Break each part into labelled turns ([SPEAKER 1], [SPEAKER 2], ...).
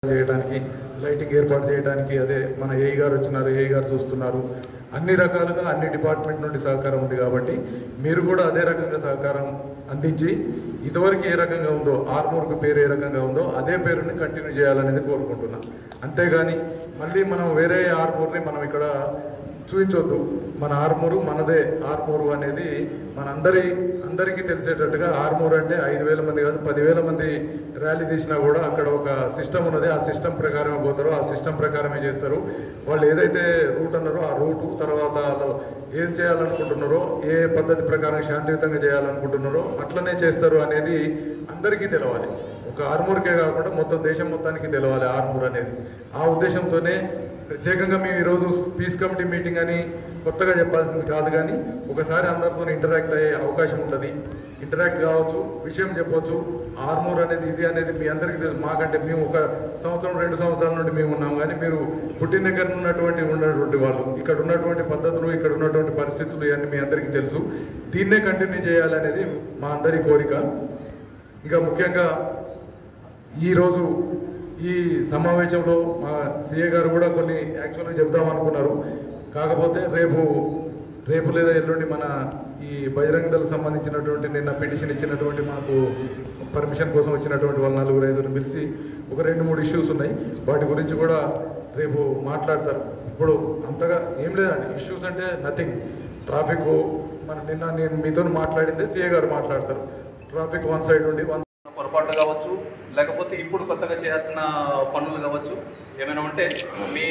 [SPEAKER 1] చేయడానికి లైటింగ్ ఏర్పాటు చేయడానికి అదే మన ఏఈ గారు వచ్చినారు ఏఈ గారు చూస్తున్నారు అన్ని రకాలుగా అన్ని డిపార్ట్మెంట్ నుండి సహకారం ఉంది కాబట్టి మీరు కూడా అదే రకంగా సహకారం అందించి ఇదివరకు ఏ రకంగా ఉందో ఆర్మూర్కు పేరు ఏ రకంగా ఉందో అదే పేరుని కంటిన్యూ చేయాలనేది కోరుకుంటున్నా అంతేగాని మళ్ళీ మనం వేరే ఆర్మూర్ని మనం ఇక్కడ చూపించొద్దు మన ఆర్మూరు మనదే ఆర్మూరు అనేది మనందరి అందరికీ తెలిసేటట్టుగా ఆర్మూరు అంటే ఐదు వేల మంది కాదు పదివేల మంది ర్యాలీ తీసినా కూడా అక్కడ ఒక సిస్టమ్ ఉన్నది ఆ సిస్టమ్ ప్రకారమే పోతారు ఆ సిస్టమ్ ప్రకారమే చేస్తారు వాళ్ళు ఏదైతే రూట్ అన్నారో ఆ రూటు తర్వాత వాళ్ళు ఏం చేయాలనుకుంటున్నారో ఏ పద్ధతి ప్రకారం శాంతియుతంగా చేయాలనుకుంటున్నారో అట్లనే చేస్తారు అనేది అందరికీ తెలవాలి ఒక ఆర్మూర్కే కాకుండా మొత్తం దేశం మొత్తానికి తెలవాలి ఆర్మూర్ అనేది ఆ ఉద్దేశంతోనే ప్రత్యేకంగా మేము ఈరోజు పీస్ కమిటీ మీటింగ్ అని కొత్తగా చెప్పాల్సింది కాదు కానీ ఒకసారి అందరితో ఇంటరాక్ట్ అయ్యే అవకాశం ఉంటుంది ఇంటరాక్ట్ కావచ్చు విషయం చెప్పొచ్చు ఆర్మూర్ అనేది ఇది అనేది మీ అందరికీ తెలుసు మాకంటే మేము ఒక సంవత్సరం రెండు సంవత్సరాల నుండి మేము ఉన్నాం కానీ మీరు పుట్టిన దగ్గర ఉన్నటువంటి ఉన్నటువంటి వాళ్ళు ఇక్కడ ఉన్నటువంటి పద్ధతులు ఇక్కడ ఉన్నటువంటి పరిస్థితులు ఇవన్నీ మీ అందరికీ తెలుసు దీన్నే కంటిన్యూ చేయాలనేది మా అందరి కోరిక ఇక ముఖ్యంగా ఈరోజు ఈ సమావేశంలో మా సీఏ గారు కూడా కొన్ని యాక్చువల్గా చెప్దాం అనుకున్నారు కాకపోతే రేపు రేపు లేదా ఎల్లుండి మన ఈ బజరంగ దళకు సంబంధించినటువంటి నిన్న పిటిషన్ ఇచ్చినటువంటి మాకు పర్మిషన్ కోసం వచ్చినటువంటి వాళ్ళ నలుగురు ఐదుగురు పిలిచి ఒక రెండు మూడు ఇష్యూస్ ఉన్నాయి వాటి గురించి కూడా రేపు మాట్లాడతారు ఇప్పుడు అంతగా ఏం లేదండి ఇష్యూస్ అంటే నథింగ్ ట్రాఫిక్ మన నిన్న నేను మీతో మాట్లాడిందే సీఏ గారు మాట్లాడతారు ట్రాఫిక్ వన్ సైడ్ ఉండి వన్
[SPEAKER 2] పొరపాట్లు కావచ్చు లేకపోతే ఇప్పుడు కొత్తగా చేయాల్సిన పనులు కావచ్చు ఏమైనా ఉంటే మీ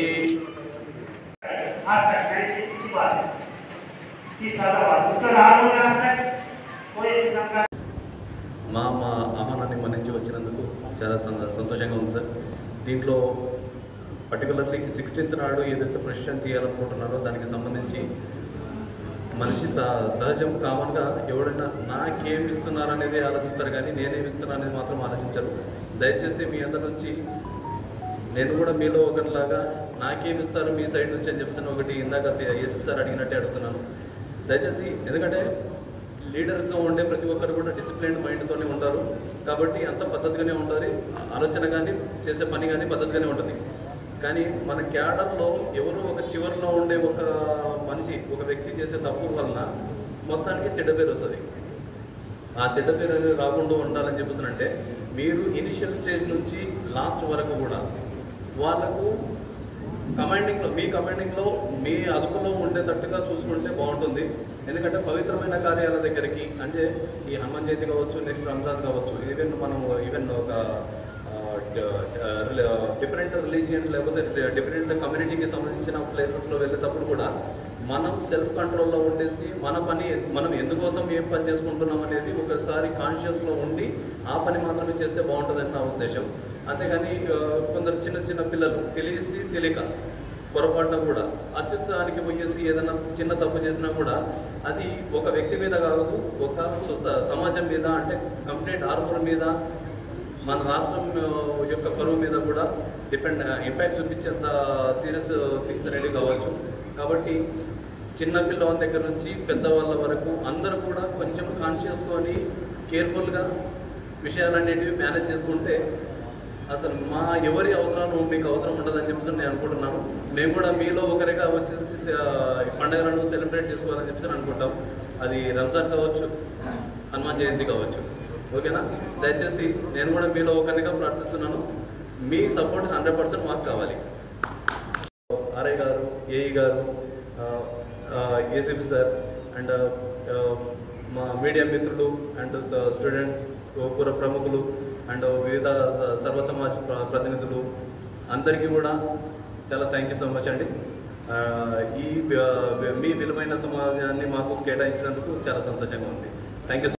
[SPEAKER 3] aspect, very easy part. This other one, Mr. Harmon aspect, कोई किस्म का
[SPEAKER 4] మా మా ఆహ్వానాన్ని మన్నించి వచ్చినందుకు చాలా సంత- సంతోషంగా ఉంది సార్ దీంట్లో పర్టికులర్లీ సిక్స్టీన్త్ నాడు ఏదైతే ప్రొసెషన్ తీయాలనుకుంటున్నారో దానికి సంబంధించి మనిషి సహ- సహజం కామన్గా ఎవరైనా నాకేం ఇస్తున్నారు అనేది ఆలోచిస్తారు కానీ నేనేమి ఇస్తున్నా అనేది మాత్రం ఆలోచించరు దయచేసి మీ అందరి నుంచి నేను కూడా మీలో ఒకరిలాగా నాకేమి ఇస్తారు మీ సైడ్ నుంచి అని చెప్పేసి ఒకటి ఇందాక ఏసీపీ సార్ అడిగినట్టే అడుగుతున్నాను దయచేసి ఎందుకంటే లీడర్స్గా ఉండే ప్రతి ఒక్కరు కూడా డిసిప్లిన్ మైండ్తోనే ఉంటారు కాబట్టి అంత పద్ధతిగానే ఉండాలి ఆలోచన కానీ చేసే పని కానీ పద్ధతిగానే ఉంటుంది కానీ మన క్యాడర్లో ఎవరో ఒక చివరిలో ఉండే ఒక మనిషి ఒక వ్యక్తి చేసే తప్పు వలన మొత్తానికి చెడ్డ పేరు వస్తుంది ఆ చెడ్డ పేరు అనేది రాకుండా ఉండాలని చెప్పేసి అంటే మీరు ఇనిషియల్ స్టేజ్ నుంచి లాస్ట్ వరకు కూడా వాళ్ళకు కమాండింగ్లో మీ కమాండింగ్లో మీ అదుపులో ఉండేటట్టుగా చూసుకుంటే బాగుంటుంది ఎందుకంటే పవిత్రమైన కార్యాల దగ్గరికి అంటే ఈ హనుమాన్ జయంతి కావచ్చు నెక్స్ట్ రంజాన్ కావచ్చు ఈవెన్ మనం ఈవెన్ ఒక డిఫరెంట్ రిలీజియన్ లేకపోతే డిఫరెంట్ కమ్యూనిటీకి సంబంధించిన ప్లేసెస్లో వెళ్ళేటప్పుడు కూడా మనం సెల్ఫ్ కంట్రోల్లో ఉండేసి మన పని మనం ఎందుకోసం ఏం పని చేసుకుంటున్నాం అనేది ఒకసారి కాన్షియస్లో ఉండి ఆ పని మాత్రమే చేస్తే బాగుంటుందని నా ఉద్దేశం అంతేగాని ఆ, కొందరు చిన్న చిన్న పిల్లలు తెలిసి తెలియక పొరపాటున కూడా అత్యుత్సాహానికి పోయేసి ఏదైనా చిన్న తప్పు చేసినా కూడా అది ఒక వ్యక్తి మీద కాదు ఒక సొస- సమాజం మీద అంటే కంప్లీట్ ఆర్మర్ మీద మన రాష్ట్రం ఆ, యొక్క పరువు మీద కూడా డిపెండ్ ఇంపాక్ట్ చూపించేంత సీరియస్ థింగ్స్ అనేవి కావచ్చు కాబట్టి చిన్న పిల్లల దగ్గర నుంచి పెద్దవాళ్ళ వరకు అందరూ కూడా కొంచెం కాన్షియస్తోని కేర్ఫుల్గా విషయాలన్నిటివి మేనేజ్ చేసుకుంటే అసలు మా ఎవరి అవసరాలు మీకు అవసరం ఉండదని చెప్పేసి నేను అనుకుంటున్నాను మేము కూడా మీలో ఒకరిగా వచ్చేసి ఆ, ఈ పండుగలను సెలబ్రేట్ చేసుకోవాలని చెప్పేసి అనుకుంటాం అది రంజాన్ కావచ్చు హనుమాన్ జయంతి కావచ్చు ఓకేనా దయచేసి నేను కూడా మీలో ఒకరిగా ప్రార్థిస్తున్నాను మీ సపోర్ట్ హండ్రెడ్ పర్సెంట్ మాకు కావాలి ఆర్ఐ గారు ఏఈ గారు ఏసీపీ సార్ అండ్ మా మీడియా మిత్రులు అండ్ స్టూడెంట్స్ పుర ప్రముఖులు అండ్ వివిధ స- సర్వ సమాజ్ ప్ర- ప్రతినిధులు అందరికీ కూడా చాలా థ్యాంక్ యూ సో మచ్ అండి ఆ, ఈ వ- మీ విలువైన సమాజాన్ని మాకు కేటాయించినందుకు చాలా సంతోషంగా ఉంది థ్యాంక్ యూ